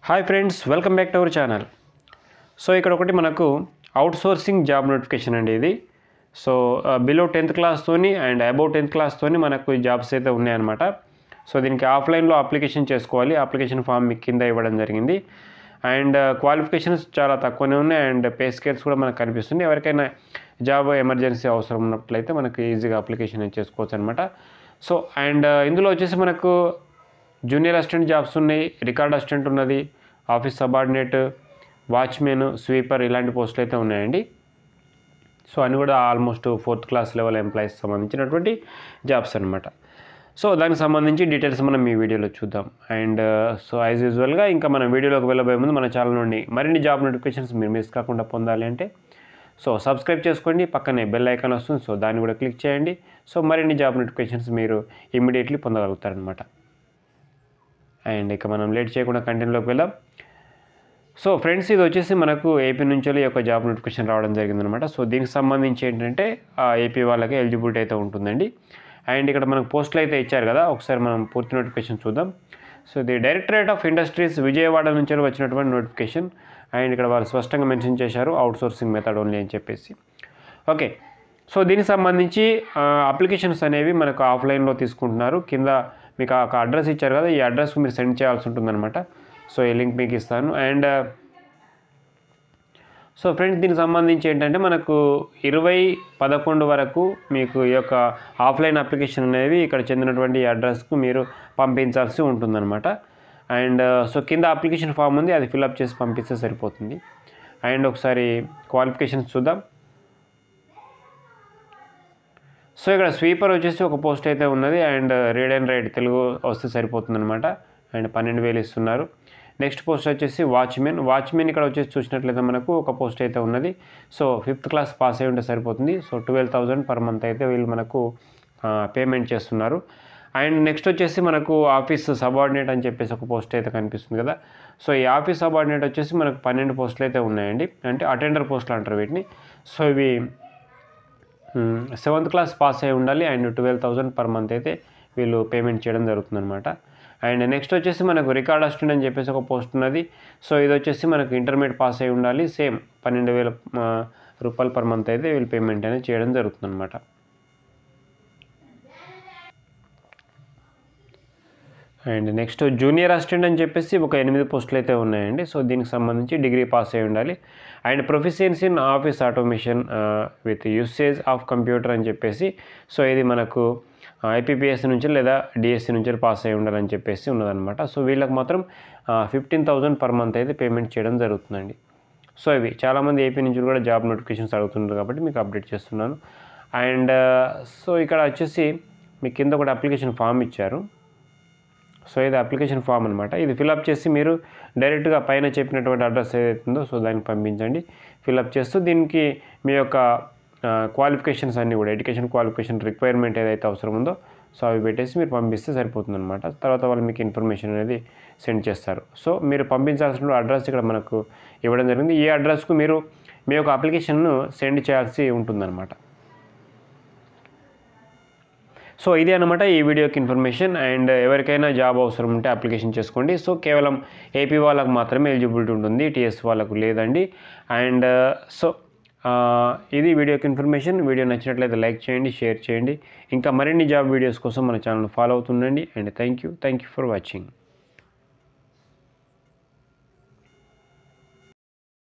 hi friends welcome back to our channel so ఇక్కడ ఒకటి మనకు అవుట్ సోర్సింగ్ జాబ్ నోటిఫికేషన్ అండి ఇది సో బిలో టెన్త్ క్లాస్తోని అండ్ అబౌవ్ టెన్త్ క్లాస్తోని మనకు ఈ జాబ్స్ అయితే ఉన్నాయన్నమాట సో దీనికి ఆఫ్లైన్లో అప్లికేషన్ చేసుకోవాలి అప్లికేషన్ ఫామ్ మీకు కింద ఇవ్వడం జరిగింది అండ్ క్వాలిఫికేషన్స్ చాలా తక్కువనే ఉన్నాయి అండ్ పే స్కేల్స్ కూడా మనకు కనిపిస్తుంది ఎవరికైనా జాబ్ ఎమర్జెన్సీ అవసరం ఉన్నట్లయితే మనకు ఈజీగా అప్లికేషన్ చేసుకోవచ్చు అనమాట సో అండ్ ఇందులో వచ్చేసి మనకు జూనియర్ అసిస్టెంట్ జాబ్స్ ఉన్నాయి రికార్డ్ అసిస్టెంట్ ఉన్నది ఆఫీస్ సబార్డినేట్ వాచ్మెన్ స్వీపర్ ఇలాంటి పోస్టులు అయితే ఉన్నాయండి సో అన్ని కూడా almost fourth class level employees సంబంధించినటువంటి జాబ్స్ అనమాట సో దానికి సంబంధించి డీటెయిల్స్ మనం ఈ వీడియోలో చూద్దాం అండ్ సో యాజ్ యూజువల్గా ఇంకా మనం వీడియోలోకి వెళ్ళబోయే ముందు మన ఛానల్ నుండి మరిన్ని జాబ్ నోటిఫికేషన్స్ మీరు మిస్ కాకుండా పొందాలి అంటే సో సబ్స్క్రైబ్ చేసుకోండి పక్కనే బెల్ ఐకాన్ వస్తుంది సో దాన్ని కూడా క్లిక్ చేయండి సో మరిన్ని జాబ్ నోటిఫికేషన్స్ మీరు ఇమీడియట్లీ పొందగలుగుతారనమాట అండ్ ఇక మనం లేట్ చేయకుండా కంటెంట్లోకి వెళ్దాం సో ఫ్రెండ్స్ ఇది వచ్చేసి మనకు ఏపీ నుంచి ఈ యొక్క జాబ్ నోటిఫికేషన్ రావడం జరిగిందనమాట సో దీనికి సంబంధించి ఏంటంటే ఆ ఏపీ వాళ్ళకి ఎలిజిబిలిటీ అయితే ఉంటుందండి అండ్ ఇక్కడ మనకు పోస్టులు అయితే ఇచ్చారు కదా ఒకసారి మనం పూర్తి నోటిఫికేషన్ చూద్దాం సో ఇది డైరెక్టరేట్ ఆఫ్ ఇండస్ట్రీస్ విజయవాడ నుంచి వచ్చినటువంటి నోటిఫికేషన్ అండ్ ఇక్కడ వాళ్ళు స్పష్టంగా మెన్షన్ చేశారు అవుట్ సోర్సింగ్ మెథడ్ ఓన్లీ అని చెప్పేసి ఓకే సో దీనికి సంబంధించి అప్లికేషన్స్ అనేవి మనకు ఆఫ్లైన్లో తీసుకుంటున్నారు కింద మీకు ఒక అడ్రస్ ఇచ్చారు కదా ఈ అడ్రస్కి మీరు సెండ్ చేయాల్సి ఉంటుందన్నమాట సో ఈ లింక్ మీకు ఇస్తాను అండ్ సో ఫ్రెండ్స్ దీనికి సంబంధించి ఏంటంటే మనకు ఇరవై పదకొండు వరకు మీకు ఈ యొక్క ఆఫ్లైన్ అప్లికేషన్ అనేవి ఇక్కడ చెందినటువంటి ఈ అడ్రస్కు మీరు పంపించాల్సి ఉంటుందన్నమాట అండ్ సో కింద అప్లికేషన్ ఫామ్ ఉంది అది ఫిల్అప్ చేసి పంపిస్తే సరిపోతుంది అండ్ ఒకసారి క్వాలిఫికేషన్స్ చూద్దాం సో ఇక్కడ స్వీపర్ వచ్చేసి ఒక పోస్ట్ అయితే ఉన్నది and read and write Telugu వస్తే సరిపోతుందన్నమాట అండ్ పన్నెండు వేలు ఇస్తున్నారు నెక్స్ట్ పోస్ట్ వచ్చేసి వాచ్మెన్ వాచ్మెన్ ఇక్కడ వచ్చేసి చూసినట్లయితే మనకు ఒక పోస్ట్ అయితే ఉన్నది సో ఫిఫ్త్ క్లాస్ పాస్ అయి ఉంటే సరిపోతుంది so twelve thousand per month అయితే వీళ్ళు మనకు పేమెంట్ చేస్తున్నారు అండ్ నెక్స్ట్ వచ్చేసి మనకు ఆఫీస్ సబార్డినేట్ అని చెప్పేసి ఒక పోస్ట్ అయితే కనిపిస్తుంది కదా సో ఈ ఆఫీస్ సబార్డినేట్ వచ్చేసి మనకు పన్నెండు పోస్టులు అయితే ఉన్నాయండి అంటే అటెండర్ పోస్టులు అంటారు వీటిని సో ఇవి సెవెంత్ క్లాస్ పాస్ అయి ఉండాలి and twelve thousand per month అయితే వీళ్ళు పేమెంట్ చేయడం జరుగుతుందన్నమాట అండ్ నెక్స్ట్ వచ్చేసి మనకు రికార్డ్ అసిస్టెంట్ అని చెప్పేసి ఒక పోస్ట్ ఉన్నది సో ఇది వచ్చేసి మనకు ఇంటర్మీడియట్ పాస్ అయి ఉండాలి సేమ్ పన్నెండు వేల రూపాయలు పర్ మంత్ అయితే వీళ్ళు పేమెంట్ అనేది చేయడం జరుగుతుందన్నమాట అండ్ నెక్స్ట్ జూనియర్ అసిస్టెంట్ అని చెప్పేసి ఒక ఎనిమిది పోస్టులు అయితే ఉన్నాయండి సో దీనికి సంబంధించి డిగ్రీ పాస్ అయి ఉండాలి and proficiency in office automation with usage of computer అని చెప్పేసి సో ఇది మనకు ఐపీపీఎస్ నుంచి లేదా డిఎస్సి నుంచి పాస్ అయి ఉండాలని చెప్పేసి ఉన్నదన్నమాట సో వీళ్ళకి మాత్రం ఫిఫ్టీన్ థౌజండ్ పర్ మంత్ అయితే పేమెంట్ చేయడం జరుగుతుందండి సో ఇవి చాలామంది ఏపీ నుంచి కూడా జాబ్ నోటిఫికేషన్స్ అడుగుతున్నారు కాబట్టి మీకు అప్డేట్ చేస్తున్నాను అండ్ సో ఇక్కడ వచ్చేసి మీ కింద ఒకటి అప్లికేషన్ ఫామ్ ఇచ్చారు సో ఇది అప్లికేషన్ ఫామ్ అనమాట ఇది ఫిలప్ చేసి మీరు డైరెక్ట్గా పైన చెప్పినటువంటి అడ్రస్ ఏదైతుందో సో దానికి పంపించండి ఫిలప్ చేస్తూ దీనికి మీ యొక్క క్వాలిఫికేషన్స్ అన్నీ కూడా ఎడ్యుకేషన్ క్వాలిఫికేషన్ రిక్వైర్మెంట్ ఏదైతే అవసరం ఉందో సో అవి పెట్టేసి మీరు పంపిస్తే సరిపోతుందన్నమాట తర్వాత వాళ్ళు మీకు ఇన్ఫర్మేషన్ అనేది సెండ్ చేస్తారు సో మీరు పంపించాల్సిన అడ్రస్ ఇక్కడ మనకు ఇవ్వడం జరిగింది ఈ అడ్రస్కు మీరు మీ యొక్క అప్లికేషన్ను సెండ్ చేయాల్సి ఉంటుందన్నమాట సో ఇదే అనమాట ఈ వీడియోకి ఇన్ఫర్మేషన్ అండ్ ఎవరికైనా జాబ్ అవసరం ఉంటే అప్లికేషన్ చేసుకోండి సో కేవలం ఏపీ వాళ్ళకు మాత్రమే ఎలిజిబిలిటీ ఉంటుంది టీఎస్ వాళ్ళకు లేదండి అండ్ సో ఇది వీడియోకి ఇన్ఫర్మేషన్ వీడియో నచ్చినట్లయితే లైక్ చేయండి షేర్ చేయండి ఇంకా మరిన్ని జాబ్ వీడియోస్ కోసం మన ఛానల్ ఫాలో అవుతుండండి and thank you thank you for watching